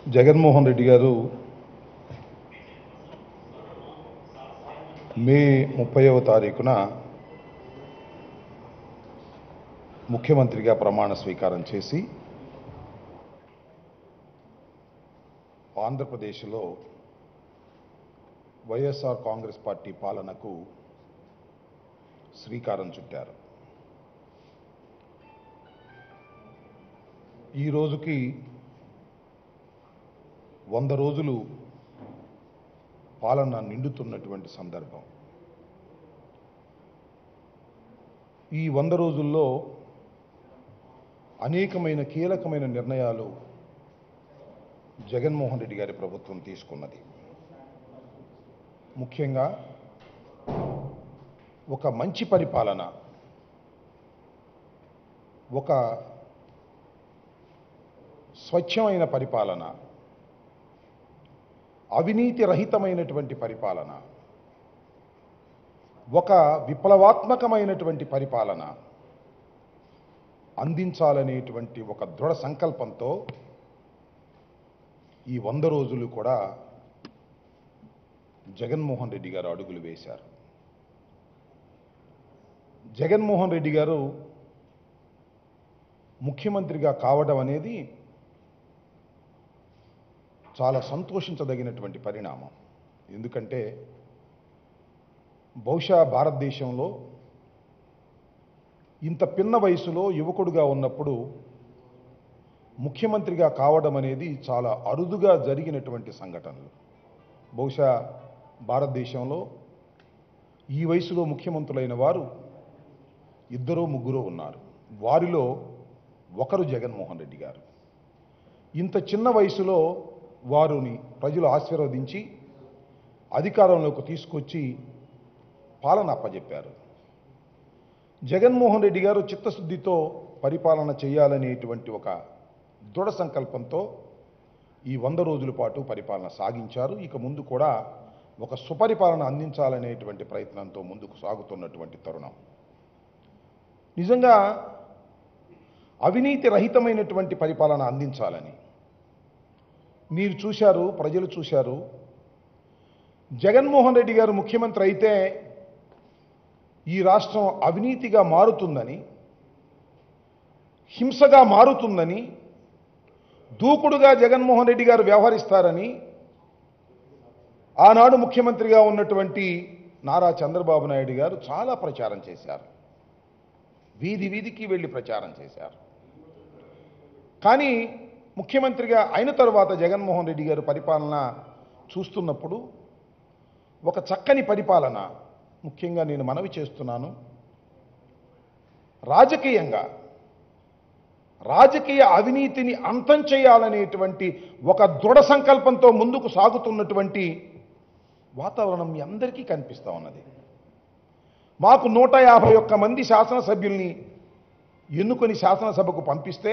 జగన్మోహన్ రెడ్డి గారు మే ముప్పైవ తారీఖున ముఖ్యమంత్రిగా ప్రమాణ స్వీకారం చేసి ఆంధ్రప్రదేశ్లో వైఎస్ఆర్ కాంగ్రెస్ పార్టీ పాలనకు శ్రీకారం చుట్టారు ఈ రోజుకి వంద రోజులు పాలన నిండుతున్నటువంటి సందర్భం ఈ వంద రోజుల్లో అనేకమైన కీలకమైన నిర్ణయాలు జగన్మోహన్ రెడ్డి గారి ప్రభుత్వం తీసుకున్నది ముఖ్యంగా ఒక మంచి పరిపాలన ఒక స్వచ్ఛమైన పరిపాలన అవినీతి రహితమైనటువంటి పరిపాలన ఒక విప్లవాత్మకమైనటువంటి పరిపాలన అందించాలనేటువంటి ఒక దృఢ సంకల్పంతో ఈ వంద రోజులు కూడా జగన్మోహన్ రెడ్డి గారు అడుగులు వేశారు జగన్మోహన్ రెడ్డి గారు ముఖ్యమంత్రిగా కావడం అనేది చాలా సంతోషించదగినటువంటి పరిణామం ఎందుకంటే బహుశా భారతదేశంలో ఇంత పిన్న వయసులో యువకుడుగా ఉన్నప్పుడు ముఖ్యమంత్రిగా కావడం అనేది చాలా అరుదుగా జరిగినటువంటి సంఘటనలు బహుశా భారతదేశంలో ఈ వయసులో ముఖ్యమంత్రులైన వారు ఇద్దరో ముగ్గురో ఉన్నారు వారిలో ఒకరు జగన్మోహన్ రెడ్డి గారు ఇంత చిన్న వయసులో వారిని ప్రజలు ఆశీర్వదించి అధికారంలోకి తీసుకొచ్చి పాలన అప్పజెప్పారు జగన్మోహన్ రెడ్డి గారు చిత్తశుద్ధితో పరిపాలన చేయాలనేటువంటి ఒక దృఢ సంకల్పంతో ఈ వంద రోజుల పాటు పరిపాలన సాగించారు ఇక ముందు కూడా ఒక సుపరిపాలన అందించాలనేటువంటి ప్రయత్నంతో ముందుకు సాగుతున్నటువంటి తరుణం నిజంగా అవినీతి రహితమైనటువంటి పరిపాలన అందించాలని మీరు చూశారు ప్రజలు చూశారు జగన్మోహన్ రెడ్డి గారు ముఖ్యమంత్రి అయితే ఈ రాష్ట్రం అవినీతిగా మారుతుందని హింసగా మారుతుందని దూకుడుగా జగన్మోహన్ రెడ్డి గారు వ్యవహరిస్తారని ఆనాడు ముఖ్యమంత్రిగా ఉన్నటువంటి నారా చంద్రబాబు నాయుడు గారు చాలా ప్రచారం చేశారు వీధి వీధికి వెళ్ళి ప్రచారం చేశారు కానీ ముఖ్యమంత్రిగా అయిన తరువాత జగన్మోహన్ రెడ్డి గారు పరిపాలన చూస్తున్నప్పుడు ఒక చక్కని పరిపాలన ముఖ్యంగా నేను మనవి చేస్తున్నాను రాజకీయంగా రాజకీయ అవినీతిని అంతం చేయాలనేటువంటి ఒక దృఢ సంకల్పంతో ముందుకు సాగుతున్నటువంటి వాతావరణం మీ అందరికీ కనిపిస్తూ ఉన్నది మాకు నూట యాభై ఒక్క మంది శాసనసభ్యుల్ని ఎన్నుకొని శాసనసభకు పంపిస్తే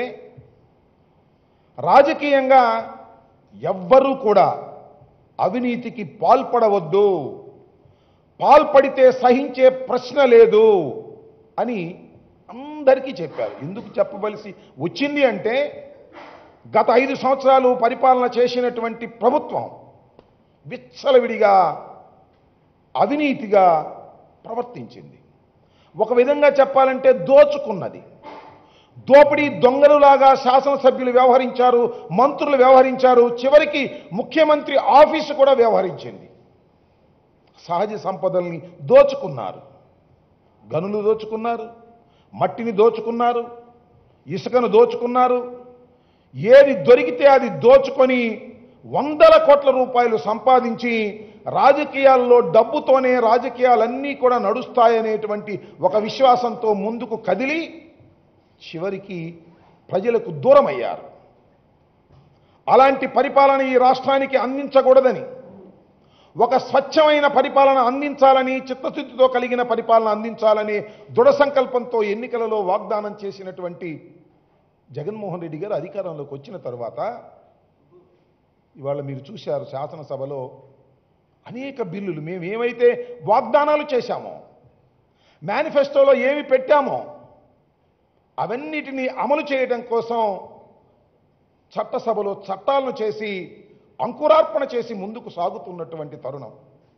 రాజకీయంగా ఎవ్వరూ కూడా అవినీతికి పాల్పడవద్దు పాల్పడితే సహించే ప్రశ్న లేదు అని అందరికీ చెప్పారు ఎందుకు చెప్పవలసి వచ్చింది అంటే గత ఐదు సంవత్సరాలు పరిపాలన చేసినటువంటి ప్రభుత్వం విచ్చలవిడిగా అవినీతిగా ప్రవర్తించింది ఒక విధంగా చెప్పాలంటే దోచుకున్నది దోపిడీ దొంగలులాగా శాసనసభ్యులు వ్యవహరించారు మంత్రులు వ్యవహరించారు చివరికి ముఖ్యమంత్రి ఆఫీసు కూడా వ్యవహరించింది సహజ సంపదల్ని దోచుకున్నారు గనులు దోచుకున్నారు మట్టిని దోచుకున్నారు ఇసుకను దోచుకున్నారు ఏది దొరికితే అది దోచుకొని వందల కోట్ల రూపాయలు సంపాదించి రాజకీయాల్లో డబ్బుతోనే రాజకీయాలన్నీ కూడా నడుస్తాయనేటువంటి ఒక విశ్వాసంతో ముందుకు కదిలి చివరికి ప్రజలకు దూరమయ్యారు అలాంటి పరిపాలన ఈ రాష్ట్రానికి అందించకూడదని ఒక స్వచ్ఛమైన పరిపాలన అందించాలని చిత్తశుద్ధితో కలిగిన పరిపాలన అందించాలని దృఢ సంకల్పంతో ఎన్నికలలో వాగ్దానం చేసినటువంటి జగన్మోహన్ రెడ్డి గారు అధికారంలోకి వచ్చిన తర్వాత ఇవాళ మీరు చూశారు శాసనసభలో అనేక బిల్లులు మేము ఏమైతే వాగ్దానాలు చేశామో మేనిఫెస్టోలో ఏమి పెట్టామో అవన్నిటినీ అమలు చేయడం కోసం చట్టసభలో చట్టాలను చేసి అంకురార్పణ చేసి ముందుకు సాగుతున్నటువంటి తరుణం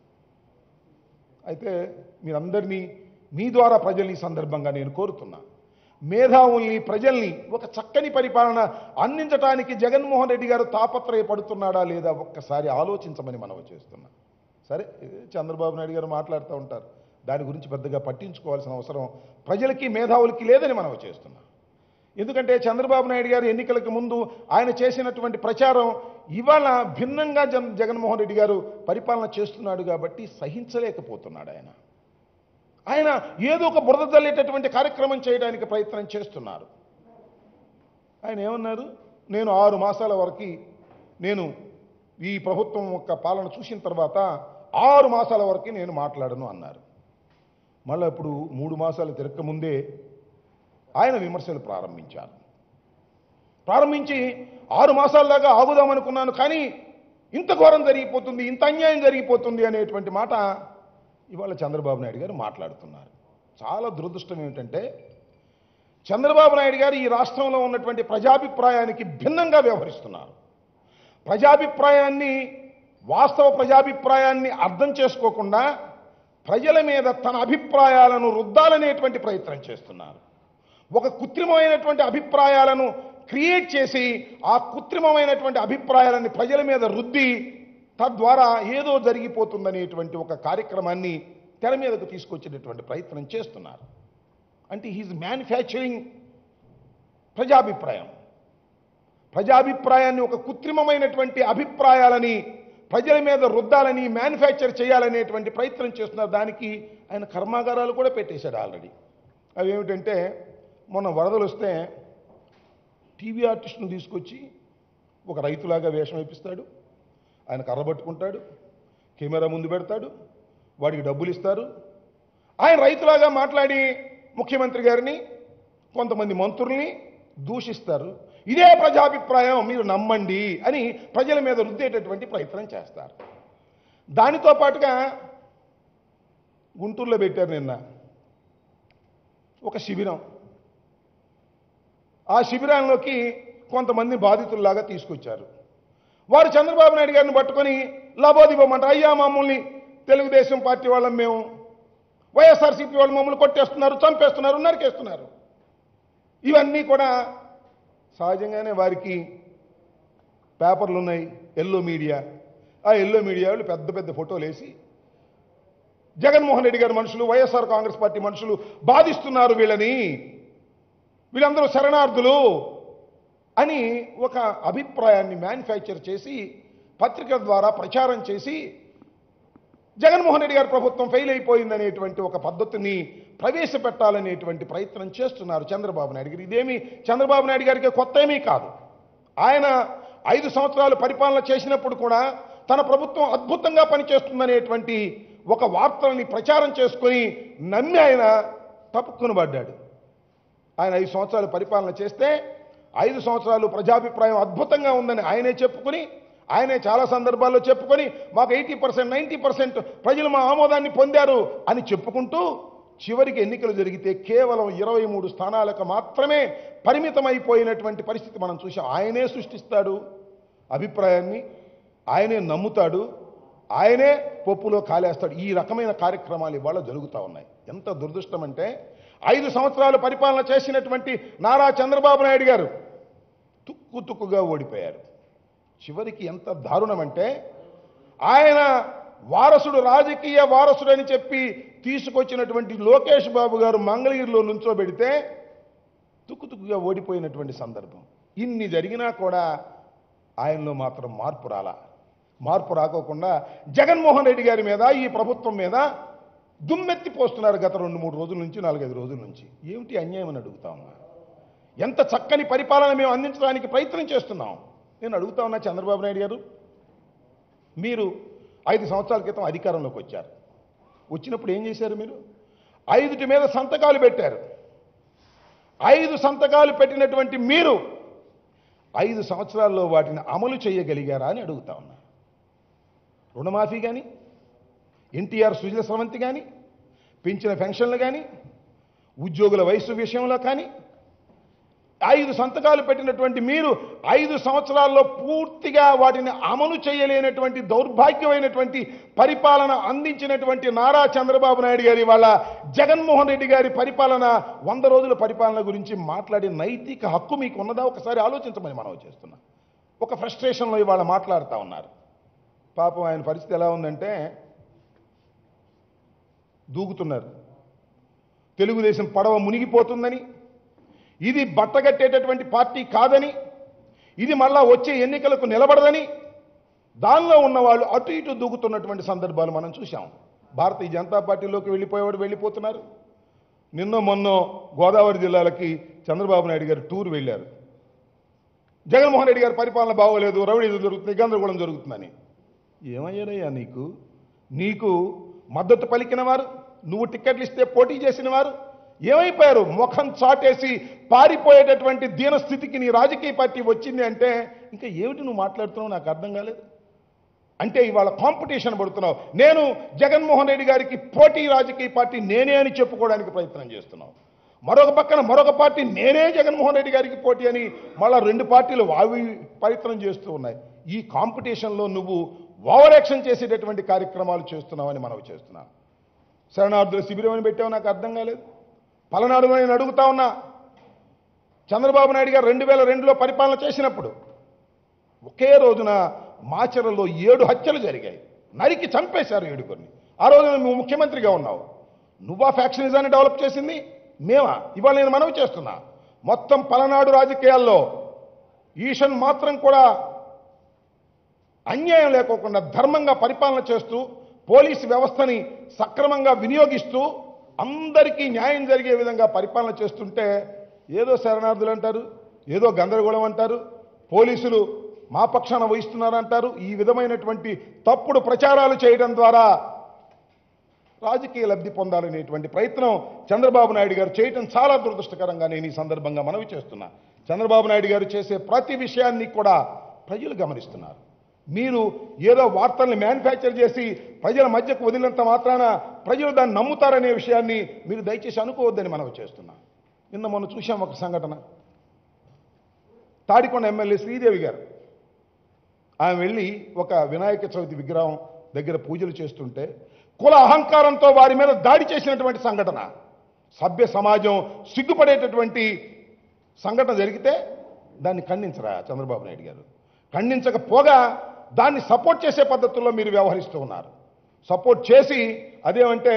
అయితే మీరందరినీ మీ ద్వారా ప్రజల్ని ఈ సందర్భంగా నేను కోరుతున్నా మేధావుల్ని ప్రజల్ని ఒక చక్కని పరిపాలన అందించడానికి జగన్మోహన్ రెడ్డి గారు తాపత్రయపడుతున్నాడా లేదా ఒక్కసారి ఆలోచించమని మనం చేస్తున్నాం సరే ఇది చంద్రబాబు నాయుడు గారు మాట్లాడుతూ ఉంటారు దాని గురించి పెద్దగా పట్టించుకోవాల్సిన అవసరం ప్రజలకి మేధావులకి లేదని మనం చేస్తున్నాం ఎందుకంటే చంద్రబాబు నాయుడు గారు ఎన్నికలకు ముందు ఆయన చేసినటువంటి ప్రచారం ఇవాళ భిన్నంగా జన్ జగన్మోహన్ రెడ్డి గారు పరిపాలన చేస్తున్నాడు కాబట్టి సహించలేకపోతున్నాడు ఆయన ఆయన ఏదో ఒక బురద జల్లేటటువంటి కార్యక్రమం చేయడానికి ప్రయత్నం చేస్తున్నారు ఆయన ఏమన్నారు నేను ఆరు మాసాల వరకు నేను ఈ ప్రభుత్వం యొక్క పాలన చూసిన తర్వాత ఆరు మాసాల వరకు నేను మాట్లాడను అన్నారు మళ్ళీ ఇప్పుడు మూడు మాసాలు తిరక్క ముందే ఆయన విమర్శలు ప్రారంభించారు ప్రారంభించి ఆరు మాసాల దాకా ఆగుదామనుకున్నాను కానీ ఇంత ఘోరం జరిగిపోతుంది ఇంత అన్యాయం జరిగిపోతుంది అనేటువంటి మాట ఇవాళ చంద్రబాబు నాయుడు గారు మాట్లాడుతున్నారు చాలా దురదృష్టం ఏమిటంటే చంద్రబాబు నాయుడు గారు ఈ రాష్ట్రంలో ఉన్నటువంటి ప్రజాభిప్రాయానికి భిన్నంగా వ్యవహరిస్తున్నారు ప్రజాభిప్రాయాన్ని వాస్తవ ప్రజాభిప్రాయాన్ని అర్థం చేసుకోకుండా ప్రజల మీద తన అభిప్రాయాలను రుద్దాలనేటువంటి ప్రయత్నం చేస్తున్నారు ఒక కృత్రిమమైనటువంటి అభిప్రాయాలను క్రియేట్ చేసి ఆ కృత్రిమమైనటువంటి అభిప్రాయాలని ప్రజల మీద రుద్ది తద్వారా ఏదో జరిగిపోతుందనేటువంటి ఒక కార్యక్రమాన్ని తెర మీదకు తీసుకొచ్చేటటువంటి ప్రయత్నం చేస్తున్నారు అంటే హీజ్ మ్యానుఫ్యాక్చరింగ్ ప్రజాభిప్రాయం ప్రజాభిప్రాయాన్ని ఒక కృత్రిమమైనటువంటి అభిప్రాయాలని ప్రజల మీద రుద్దాలని మ్యానుఫ్యాక్చర్ చేయాలనేటువంటి ప్రయత్నం చేస్తున్నారు దానికి ఆయన కర్మాగారాలు కూడా పెట్టేశాడు ఆల్రెడీ అవి ఏమిటంటే మొన్న వరదలు వస్తే టీవీ ఆర్టిస్ట్ను తీసుకొచ్చి ఒక రైతులాగా వేషం వేపిస్తాడు ఆయన కర్ర పట్టుకుంటాడు కెమెరా ముందు పెడతాడు వాడికి డబ్బులు ఇస్తారు ఆయన రైతులాగా మాట్లాడి ముఖ్యమంత్రి గారిని కొంతమంది మంత్రుల్ని దూషిస్తారు ఇదే ప్రజాభిప్రాయం మీరు నమ్మండి అని ప్రజల మీద రుద్దేటటువంటి ప్రయత్నం చేస్తారు దానితో పాటుగా గుంటూరులో పెట్టారు నిన్న ఒక శిబిరం ఆ శిబిరాల్లోకి కొంతమంది బాధితుల్లాగా తీసుకొచ్చారు వారు చంద్రబాబు నాయుడు గారిని పట్టుకొని లబోదిబోమంటారు అయ్యా మమ్మల్ని తెలుగుదేశం పార్టీ వాళ్ళం మేము వైఎస్ఆర్సీపీ వాళ్ళు మమ్మల్ని కొట్టేస్తున్నారు చంపేస్తున్నారు నరికేస్తున్నారు ఇవన్నీ కూడా సహజంగానే వారికి పేపర్లు ఉన్నాయి ఎల్లో మీడియా ఆ ఎల్లో మీడియా వాళ్ళు పెద్ద పెద్ద ఫోటోలు వేసి జగన్మోహన్ రెడ్డి గారి మనుషులు వైఎస్ఆర్ కాంగ్రెస్ పార్టీ మనుషులు బాధిస్తున్నారు వీళ్ళని వీళ్ళందరూ శరణార్థులు అని ఒక అభిప్రాయాన్ని మ్యానుఫ్యాక్చర్ చేసి పత్రికల ద్వారా ప్రచారం చేసి జగన్మోహన్ రెడ్డి గారి ప్రభుత్వం ఫెయిల్ అయిపోయిందనేటువంటి ఒక పద్ధతిని ప్రవేశపెట్టాలనేటువంటి ప్రయత్నం చేస్తున్నారు చంద్రబాబు నాయుడు గారు ఇదేమి చంద్రబాబు నాయుడు గారికి కొత్త ఏమీ కాదు ఆయన ఐదు సంవత్సరాలు పరిపాలన చేసినప్పుడు కూడా తన ప్రభుత్వం అద్భుతంగా పనిచేస్తుందనేటువంటి ఒక వార్తల్ని ప్రచారం చేసుకొని నమ్మి ఆయన తప్పుకుని పడ్డాడు ఆయన ఐదు సంవత్సరాలు పరిపాలన చేస్తే ఐదు సంవత్సరాలు ప్రజాభిప్రాయం అద్భుతంగా ఉందని ఆయనే చెప్పుకుని ఆయనే చాలా సందర్భాల్లో చెప్పుకొని మాకు ఎయిటీ పర్సెంట్ నైంటీ పర్సెంట్ ప్రజలు మా ఆమోదాన్ని పొందారు అని చెప్పుకుంటూ చివరికి ఎన్నికలు జరిగితే కేవలం ఇరవై మూడు స్థానాలకు మాత్రమే పరిమితమైపోయినటువంటి పరిస్థితి మనం చూసాం ఆయనే సృష్టిస్తాడు అభిప్రాయాన్ని ఆయనే నమ్ముతాడు ఆయనే పప్పులో కాలేస్తాడు ఈ రకమైన కార్యక్రమాలు ఇవాళ జరుగుతూ ఉన్నాయి ఎంత దురదృష్టం అంటే ఐదు సంవత్సరాలు పరిపాలన చేసినటువంటి నారా చంద్రబాబు నాయుడు గారు తుక్కు తుక్కుగా ఓడిపోయారు చివరికి ఎంత దారుణం అంటే ఆయన వారసుడు రాజకీయ వారసుడు అని చెప్పి తీసుకొచ్చినటువంటి లోకేష్ బాబు గారు మంగళగిరిలో నుంచోబెడితే తుక్కు తుక్కుగా ఓడిపోయినటువంటి సందర్భం ఇన్ని జరిగినా కూడా ఆయనలో మాత్రం మార్పు రాలా మార్పు రాకోకుండా జగన్మోహన్ రెడ్డి గారి మీద ఈ ప్రభుత్వం మీద దుమ్మెత్తి పోస్తున్నారు గత రెండు మూడు రోజుల నుంచి నాలుగైదు రోజుల నుంచి ఏమిటి అన్యాయం అని అడుగుతా ఉన్నా ఎంత చక్కని పరిపాలన మేము అందించడానికి ప్రయత్నం చేస్తున్నాం నేను అడుగుతా ఉన్నా చంద్రబాబు నాయుడు గారు మీరు ఐదు సంవత్సరాల క్రితం అధికారంలోకి వచ్చారు వచ్చినప్పుడు ఏం చేశారు మీరు ఐదుటి మీద సంతకాలు పెట్టారు ఐదు సంతకాలు పెట్టినటువంటి మీరు ఐదు సంవత్సరాల్లో వాటిని అమలు చేయగలిగారా అని అడుగుతా ఉన్నా రుణమాఫీ కానీ ఎన్టీఆర్ సుజల స్రవంతి కానీ పెంచిన పెన్షన్లు కానీ ఉద్యోగుల వయసు విషయంలో కానీ ఐదు సంతకాలు పెట్టినటువంటి మీరు ఐదు సంవత్సరాల్లో పూర్తిగా వాటిని అమలు చేయలేనటువంటి దౌర్భాగ్యమైనటువంటి పరిపాలన అందించినటువంటి నారా చంద్రబాబు నాయుడు గారి వాళ్ళ జగన్మోహన్ రెడ్డి గారి పరిపాలన వంద రోజుల పరిపాలన గురించి మాట్లాడే నైతిక హక్కు మీకు ఉన్నదా ఒకసారి ఆలోచించమని మనం చేస్తున్నాం ఒక ఫ్రస్ట్రేషన్లో ఇవాళ మాట్లాడుతూ ఉన్నారు పాపం ఆయన పరిస్థితి ఎలా ఉందంటే దూకుతున్నారు తెలుగుదేశం పడవ మునిగిపోతుందని ఇది బట్టగట్టేటటువంటి పార్టీ కాదని ఇది మళ్ళా వచ్చే ఎన్నికలకు నిలబడదని దానిలో ఉన్న వాళ్ళు అటు ఇటు దూకుతున్నటువంటి సందర్భాలు మనం చూశాం భారతీయ జనతా పార్టీలోకి వెళ్ళిపోయేవాడు వెళ్ళిపోతున్నారు నిన్న మొన్న గోదావరి జిల్లాలకి చంద్రబాబు నాయుడు గారు టూర్ వెళ్ళారు జగన్మోహన్ రెడ్డి గారి పరిపాలన బాగోలేదు రౌడీ జరుగుతుంది గందరగోళం జరుగుతుందని ఏమయ్యారయ్యా నీకు నీకు మద్దతు పలికిన వారు నువ్వు టిక్కెట్లు ఇస్తే పోటీ చేసిన వారు ఏమైపోయారు ముఖం చాటేసి పారిపోయేటటువంటి దీనస్థితికి నీ రాజకీయ పార్టీ వచ్చింది అంటే ఇంకా ఏమిటి నువ్వు మాట్లాడుతున్నావు నాకు అర్థం కాలేదు అంటే ఇవాళ కాంపిటీషన్ పడుతున్నావు నేను జగన్మోహన్ రెడ్డి గారికి పోటీ రాజకీయ పార్టీ నేనే అని చెప్పుకోవడానికి ప్రయత్నం చేస్తున్నావు మరొక పక్కన మరొక పార్టీ నేనే జగన్మోహన్ రెడ్డి గారికి పోటీ అని మళ్ళా రెండు పార్టీలు వావి ప్రయత్నం చేస్తూ ఉన్నాయి ఈ కాంపిటీషన్లో నువ్వు ఓవర్ యాక్షన్ చేసేటటువంటి కార్యక్రమాలు చేస్తున్నావని మనవి చేస్తున్నాను శరణార్థుల శిబిరం అని పెట్టావు నాకు అర్థం కాలేదు పలనాడు నేను అడుగుతా ఉన్నా చంద్రబాబు నాయుడు గారు రెండు వేల రెండులో పరిపాలన చేసినప్పుడు ఒకే రోజున మాచరలో ఏడు హత్యలు జరిగాయి నరికి చంపేశారు ఏడుగురిని ఆ రోజున నువ్వు ముఖ్యమంత్రిగా ఉన్నావు నువ్వా ఫ్యాక్షనిజాన్ని డెవలప్ చేసింది మేమా ఇవాళ నేను మనవి చేస్తున్నా మొత్తం పలనాడు రాజకీయాల్లో ఈషన్ మాత్రం కూడా అన్యాయం లేకోకుండా ధర్మంగా పరిపాలన చేస్తూ పోలీసు వ్యవస్థని సక్రమంగా వినియోగిస్తూ అందరికీ న్యాయం జరిగే విధంగా పరిపాలన చేస్తుంటే ఏదో శరణార్థులు అంటారు ఏదో గందరగోళం అంటారు పోలీసులు మా పక్షాన వహిస్తున్నారంటారు ఈ విధమైనటువంటి తప్పుడు ప్రచారాలు చేయడం ద్వారా రాజకీయ లబ్ధి పొందాలనేటువంటి ప్రయత్నం చంద్రబాబు నాయుడు గారు చేయటం చాలా దురదృష్టకరంగా నేను ఈ సందర్భంగా మనవి చేస్తున్నా చంద్రబాబు నాయుడు గారు చేసే ప్రతి విషయాన్ని కూడా ప్రజలు గమనిస్తున్నారు మీరు ఏదో వార్తల్ని మ్యానుఫ్యాక్చర్ చేసి ప్రజల మధ్యకు వదిలినంత మాత్రాన ప్రజలు దాన్ని నమ్ముతారనే విషయాన్ని మీరు దయచేసి అనుకోవద్దని మనవి చేస్తున్నా నిన్న మొన్న చూశాం ఒక సంఘటన తాడికొండ ఎమ్మెల్యే శ్రీదేవి గారు ఆమె వెళ్ళి ఒక వినాయక చవితి విగ్రహం దగ్గర పూజలు చేస్తుంటే కుల అహంకారంతో వారి మీద దాడి చేసినటువంటి సంఘటన సభ్య సమాజం సిగ్గుపడేటటువంటి సంఘటన జరిగితే దాన్ని ఖండించరా చంద్రబాబు నాయుడు గారు ఖండించకపోగా దాన్ని సపోర్ట్ చేసే పద్ధతుల్లో మీరు వ్యవహరిస్తూ ఉన్నారు సపోర్ట్ చేసి అదేమంటే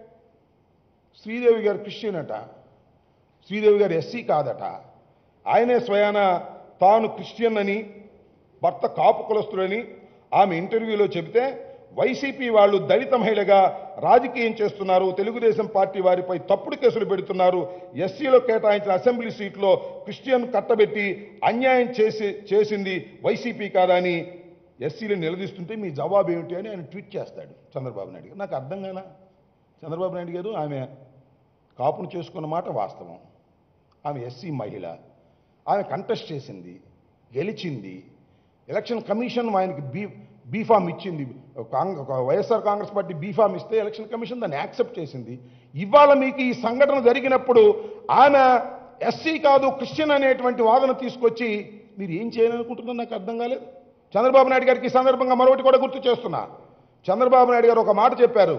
శ్రీదేవి గారు క్రిస్టియన్ అట శ్రీదేవి గారు ఎస్సీ కాదట ఆయనే స్వయాన తాను క్రిస్టియన్ అని భర్త కాపు కులస్తుడని ఆమె ఇంటర్వ్యూలో చెబితే వైసీపీ వాళ్ళు దళిత మహిళగా రాజకీయం చేస్తున్నారు తెలుగుదేశం పార్టీ వారిపై తప్పుడు కేసులు పెడుతున్నారు ఎస్సీలో కేటాయించిన అసెంబ్లీ సీట్లో క్రిస్టియన్ కట్టబెట్టి అన్యాయం చేసి చేసింది వైసీపీ కాదా అని ఎస్సీలు నిలదీస్తుంటే మీ జవాబు ఏమిటి అని ఆయన ట్వీట్ చేస్తాడు చంద్రబాబు నాయుడు గారు నాకు అర్థం కాలా చంద్రబాబు నాయుడు గారు ఆమె కాపును చేసుకున్న మాట వాస్తవం ఆమె ఎస్సీ మహిళ ఆమె కంటెస్ట్ చేసింది గెలిచింది ఎలక్షన్ కమిషన్ ఆయనకి బీ బీఫామ్ ఇచ్చింది కాంగ్రెస్ వైఎస్ఆర్ కాంగ్రెస్ పార్టీ బీఫామ్ ఇస్తే ఎలక్షన్ కమిషన్ దాన్ని యాక్సెప్ట్ చేసింది ఇవాళ మీకు ఈ సంఘటన జరిగినప్పుడు ఆమె ఎస్సీ కాదు క్రిస్టియన్ అనేటువంటి వాదన తీసుకొచ్చి మీరు ఏం చేయాలనుకుంటున్నారు నాకు అర్థం కాలేదు చంద్రబాబు నాయుడు గారికి ఈ సందర్భంగా మరొకటి కూడా గుర్తు చేస్తున్నా చంద్రబాబు నాయుడు గారు ఒక మాట చెప్పారు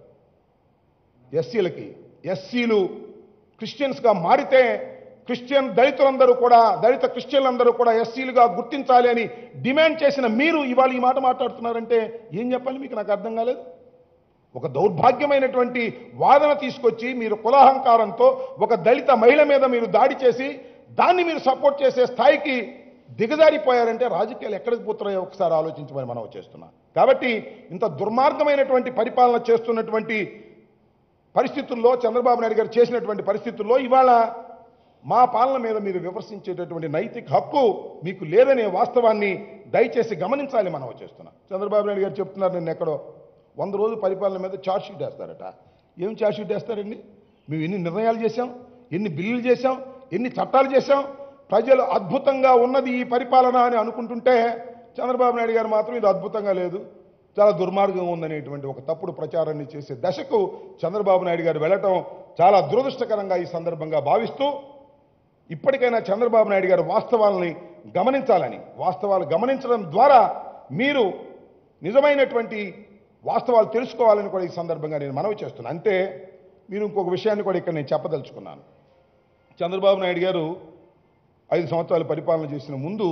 ఎస్సీలకి ఎస్సీలు క్రిస్టియన్స్గా మారితే క్రిస్టియన్ దళితులందరూ కూడా దళిత క్రిస్టియన్లందరూ కూడా ఎస్సీలుగా గుర్తించాలి అని డిమాండ్ చేసిన మీరు ఇవాళ ఈ మాట మాట్లాడుతున్నారంటే ఏం చెప్పాలి మీకు నాకు అర్థం కాలేదు ఒక దౌర్భాగ్యమైనటువంటి వాదన తీసుకొచ్చి మీరు కులాహంకారంతో ఒక దళిత మహిళ మీద మీరు దాడి చేసి దాన్ని మీరు సపోర్ట్ చేసే స్థాయికి దిగజారిపోయారంటే రాజకీయాలు ఎక్కడికి పోతున్నాయో ఒకసారి ఆలోచించమని మనం చేస్తున్నాం కాబట్టి ఇంత దుర్మార్గమైనటువంటి పరిపాలన చేస్తున్నటువంటి పరిస్థితుల్లో చంద్రబాబు నాయుడు గారు చేసినటువంటి పరిస్థితుల్లో ఇవాళ మా పాలన మీద మీరు విమర్శించేటటువంటి నైతిక హక్కు మీకు లేదనే వాస్తవాన్ని దయచేసి గమనించాలి మనం చేస్తున్నాం చంద్రబాబు నాయుడు గారు చెప్తున్నారు నిన్న ఎక్కడో వంద రోజుల పరిపాలన మీద ఛార్జ్ షీట్ వేస్తారట ఏం ఛార్జ్ షీట్ వేస్తారండి మేము ఎన్ని నిర్ణయాలు చేశాం ఎన్ని బిల్లులు చేశాం ఎన్ని చట్టాలు చేశాం ప్రజలు అద్భుతంగా ఉన్నది ఈ పరిపాలన అని అనుకుంటుంటే చంద్రబాబు నాయుడు గారు మాత్రం ఇది అద్భుతంగా లేదు చాలా దుర్మార్గం ఉందనేటువంటి ఒక తప్పుడు ప్రచారాన్ని చేసే దశకు చంద్రబాబు నాయుడు గారు వెళ్ళటం చాలా దురదృష్టకరంగా ఈ సందర్భంగా భావిస్తూ ఇప్పటికైనా చంద్రబాబు నాయుడు గారు వాస్తవాలని గమనించాలని వాస్తవాలు గమనించడం ద్వారా మీరు నిజమైనటువంటి వాస్తవాలు తెలుసుకోవాలని కూడా ఈ సందర్భంగా నేను మనవి చేస్తున్నాను అంతే మీరు ఇంకొక విషయాన్ని కూడా ఇక్కడ నేను చెప్పదలుచుకున్నాను చంద్రబాబు నాయుడు గారు ఐదు సంవత్సరాలు పరిపాలన చేసిన ముందు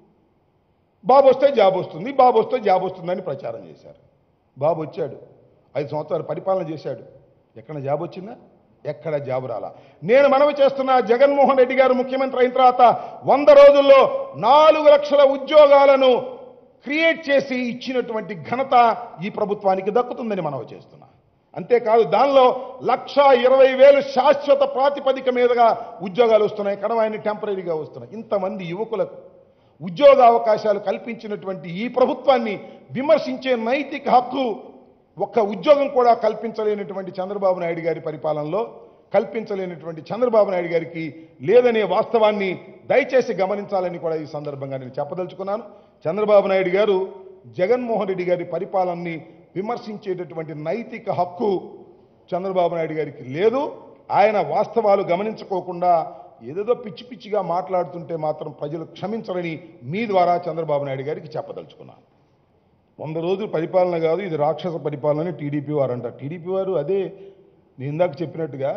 బాబు వస్తే జాబ్ వస్తుంది బాబు వస్తే జాబ్ వస్తుందని ప్రచారం చేశారు బాబు వచ్చాడు ఐదు సంవత్సరాలు పరిపాలన చేశాడు ఎక్కడ జాబ్ వచ్చిందా ఎక్కడ జాబు రాలా నేను మనవి చేస్తున్న జగన్మోహన్ రెడ్డి గారు ముఖ్యమంత్రి అయిన తర్వాత వంద రోజుల్లో నాలుగు లక్షల ఉద్యోగాలను క్రియేట్ చేసి ఇచ్చినటువంటి ఘనత ఈ ప్రభుత్వానికి దక్కుతుందని మనవి చేస్తున్నా అంతేకాదు దానిలో లక్ష ఇరవై వేలు శాశ్వత ప్రాతిపదిక మీదుగా ఉద్యోగాలు వస్తున్నాయి కడవాయిని టెంపరీగా వస్తున్నాయి ఇంతమంది యువకులకు ఉద్యోగ అవకాశాలు కల్పించినటువంటి ఈ ప్రభుత్వాన్ని విమర్శించే నైతిక హక్కు ఒక్క ఉద్యోగం కూడా కల్పించలేనటువంటి చంద్రబాబు నాయుడు గారి పరిపాలనలో కల్పించలేనటువంటి చంద్రబాబు నాయుడు గారికి లేదనే వాస్తవాన్ని దయచేసి గమనించాలని కూడా ఈ సందర్భంగా నేను చెప్పదలుచుకున్నాను చంద్రబాబు నాయుడు గారు జగన్మోహన్ రెడ్డి గారి పరిపాలనని విమర్శించేటటువంటి నైతిక హక్కు చంద్రబాబు నాయుడు గారికి లేదు ఆయన వాస్తవాలు గమనించుకోకుండా ఏదేదో పిచ్చి పిచ్చిగా మాట్లాడుతుంటే మాత్రం ప్రజలు క్షమించరని మీ ద్వారా చంద్రబాబు నాయుడు గారికి చెప్పదలుచుకున్నాను వంద రోజులు పరిపాలన కాదు ఇది రాక్షస పరిపాలన అని టీడీపీ వారు అంటారు టీడీపీ వారు అదే నేను ఇందాక చెప్పినట్టుగా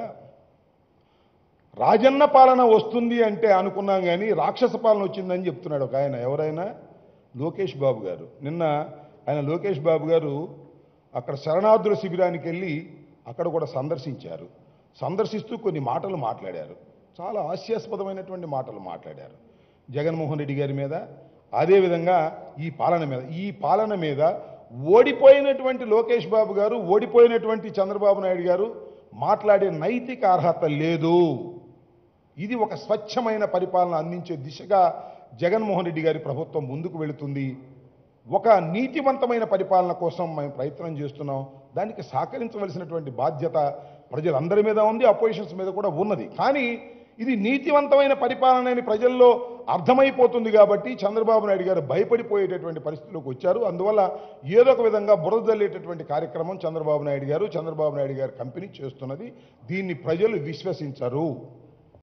రాజన్న పాలన వస్తుంది అంటే అనుకున్నాం కానీ రాక్షస పాలన వచ్చిందని చెప్తున్నాడు ఒక ఆయన ఎవరైనా లోకేష్ బాబు గారు నిన్న ఆయన లోకేష్ బాబు గారు అక్కడ శరణార్థుల శిబిరానికి వెళ్ళి అక్కడ కూడా సందర్శించారు సందర్శిస్తూ కొన్ని మాటలు మాట్లాడారు చాలా హాస్యాస్పదమైనటువంటి మాటలు మాట్లాడారు జగన్మోహన్ రెడ్డి గారి మీద అదేవిధంగా ఈ పాలన మీద ఈ పాలన మీద ఓడిపోయినటువంటి లోకేష్ బాబు గారు ఓడిపోయినటువంటి చంద్రబాబు నాయుడు గారు మాట్లాడే నైతిక అర్హత లేదు ఇది ఒక స్వచ్ఛమైన పరిపాలన అందించే దిశగా జగన్మోహన్ రెడ్డి గారి ప్రభుత్వం ముందుకు వెళుతుంది ఒక నీతివంతమైన పరిపాలన కోసం మేము ప్రయత్నం చేస్తున్నాం దానికి సహకరించవలసినటువంటి బాధ్యత ప్రజలందరి మీద ఉంది అపోజిషన్స్ మీద కూడా ఉన్నది కానీ ఇది నీతివంతమైన పరిపాలన అని ప్రజల్లో అర్థమైపోతుంది కాబట్టి చంద్రబాబు నాయుడు గారు భయపడిపోయేటటువంటి పరిస్థితిలోకి వచ్చారు అందువల్ల ఏదో ఒక విధంగా బురద జల్లేటటువంటి కార్యక్రమం చంద్రబాబు నాయుడు గారు చంద్రబాబు నాయుడు గారి కంపెనీ చేస్తున్నది దీన్ని ప్రజలు విశ్వసించరు